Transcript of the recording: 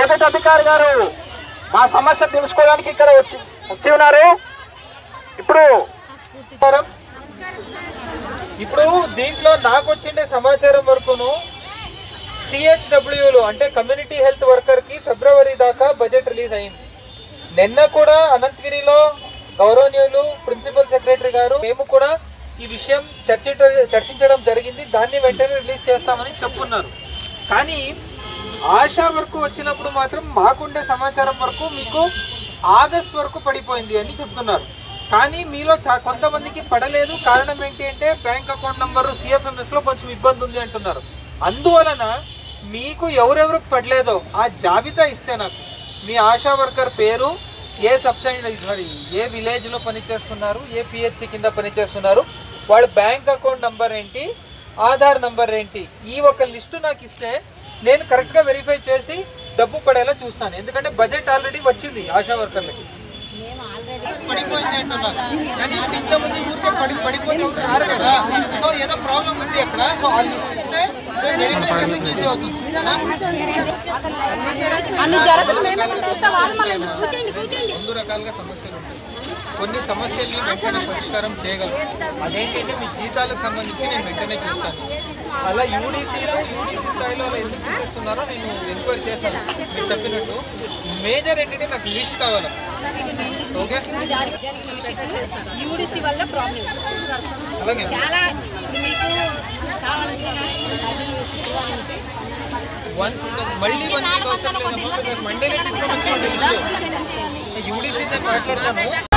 Project అధికారి గారు మా సమస్య తెలుసుకోవడానికి ఇక్కడ వచ్చి వచ్చి ఉన్నారు ఇప్పుడు నమస్కారం. ఇప్పుడు దీంట్లో నాకు వచ్చిండే సమాచారం వరకును సిహెచ్డబ్ల్యూలు అంటే కమ్యూనిటీ హెల్త్ వర్కర్ కి ఫిబ్రవరి దాకా బడ్జెట్ రిలీజ్ అయింది నిన్న కూడా అనంతగిరిలో గౌరవనీయులు ప్రిన్సిపల్ సెక్రటరీ గారు మేము కూడా ఈ విషయం చర్చించ చర్చించడం జరిగింది దాన్ని వెంటనే రిలీజ్ చేస్తామని చెప్పున్నారు కానీ ఆశా వరకు వచ్చినప్పుడు మాత్రం మాకుండే సమాచారం వరకు మీకు ఆగస్ట్ వరకు పడిపోయింది అని చెప్తున్నారు కానీ మీలో చా కొంతమందికి పడలేదు కారణం ఏంటి అంటే బ్యాంక్ అకౌంట్ నంబర్ సిఎఫ్ఎంఎస్ లో కొంచెం ఇబ్బంది ఉంది అంటున్నారు అందువలన మీకు ఎవరెవరు పడలేదో ఆ జాబితా ఇస్తే నాకు మీ ఆశా వర్కర్ పేరు ఏ సబ్సిడీ సారీ ఏ విలేజ్ లో పనిచేస్తున్నారు ఏ పిహెచ్సి కింద పనిచేస్తున్నారు వాళ్ళ బ్యాంక్ అకౌంట్ నంబర్ ఏంటి ఆధార్ నంబర్ ఏంటి ఈ ఒక లిస్టు నాకు ఇస్తే నేను కరెక్ట్గా వెరిఫై చేసి డబ్బు పడేలా చూస్తాను ఎందుకంటే బడ్జెట్ ఆల్రెడీ వచ్చింది ఆశా వర్కర్లకి పడిపోయింది అంటున్నారు కానీ ఇప్పుడు ఇంతమంది ఊరికే పడి పడిపోతే ఎవరు రారు కదా సో ఏదో ప్రాబ్లం ఉంది అక్కడ సో ఆ లిస్ట్ ఇస్తే మేము వెరిఫై చేసి ఈజీ అవుతుంది అన్ని జరుగుతుంది మేమే చేస్తాం వాళ్ళు మళ్ళీ రెండు రకాలుగా సమస్యలు ఉంటాయి కొన్ని సమస్యల్ని వెంటనే పరిష్కారం చేయగలం అదేంటంటే మీ జీతాలకు సంబంధించి నేను వెంటనే చేస్తాను అలా యూడీసీలో యూడీసీ స్థాయిలో అలా ఎందుకు తీసేస్తున్నారో నేను ఎంక్వైరీ చేస్తాను మీరు చెప్పినట్టు మేజర్ ఏంటంటే నాకు లిస్ట్ కావాలి ఓకే యూడిసి వల్ల ప్రాబ్లం అలాగే చాలా మీకు కావాలంటే అది ఇవ్వాలంటే వన్ మళ్ళీ వన్ వీక్ అవసరం లేదమ్మా మండేనే తీసుకొని వచ్చి యూడీసీ మాట్లాడతాము